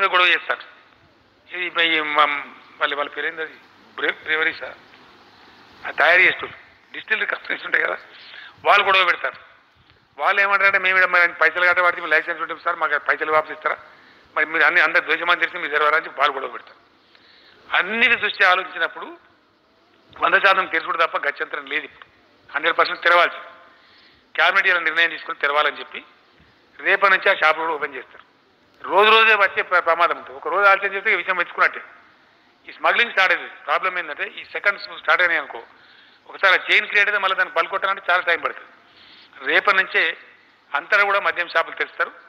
మీద గొడవ చేస్తారు ఇది ఈ మ- మళ్ళీ వాళ్ళ పేరు ఏంది అది బ్రే బ్రేవరీసా అది తయారు చేస్తారు డిస్టిలరీ కంపెనీస్ ఉంటాయి కదా వాళ్ళు గొడవ పెడతారు వాళ్ళు ఏమంటారంటే మేము ఈడ మరి పైసలు కట్ట పడితే మీరు లైసెన్స్ ఉంటుంది సార్ మాకు పైసలు వాపస్ ఇస్తారా మరి మీరు అన్ని అందరు ద్వేషమని తెలిసి మీరు తెరవాలని చెప్పి వాళ్ళు గొడవ పెడతారు అన్నిటి దృష్టి ఆలోచించినప్పుడు వంద శాతం తెరుచుడు తప్ప గత్యంతరం లేదు ఇప్పుడు హండ్రెడ్ పర్సెంట్ తెరవాల్సి క్యాబినెట్ ఇలా నిర్ణయం తీసుకుని తెరవాలని చెప్పి రేపటి నుంచి ఆ షాపులు కూడా ఓపెన్ చేస్తారు రోజు రోజే వచ్చే ప్ర- ప్రమాదం ఉంటుంది ఒక రోజు ఆలస్యం చేస్తే ఈ విషయం మెచ్చుకున్నట్టే ఈ స్మగ్లింగ్ స్టార్ట్ అయింది ప్రాబ్లం ఏంటంటే ఈ సెకండ్స్ స్టార్ట్ అయినాయి అనుకో ఒకసారి చైన్ క్రియేట్ అయితే మళ్ళీ దాన్ని బల్కొట్టాలంటే చాలా టైం పడుతుంది రేపటి నుంచే అంతటా కూడా మద్యం షాపులు తెరుస్తారు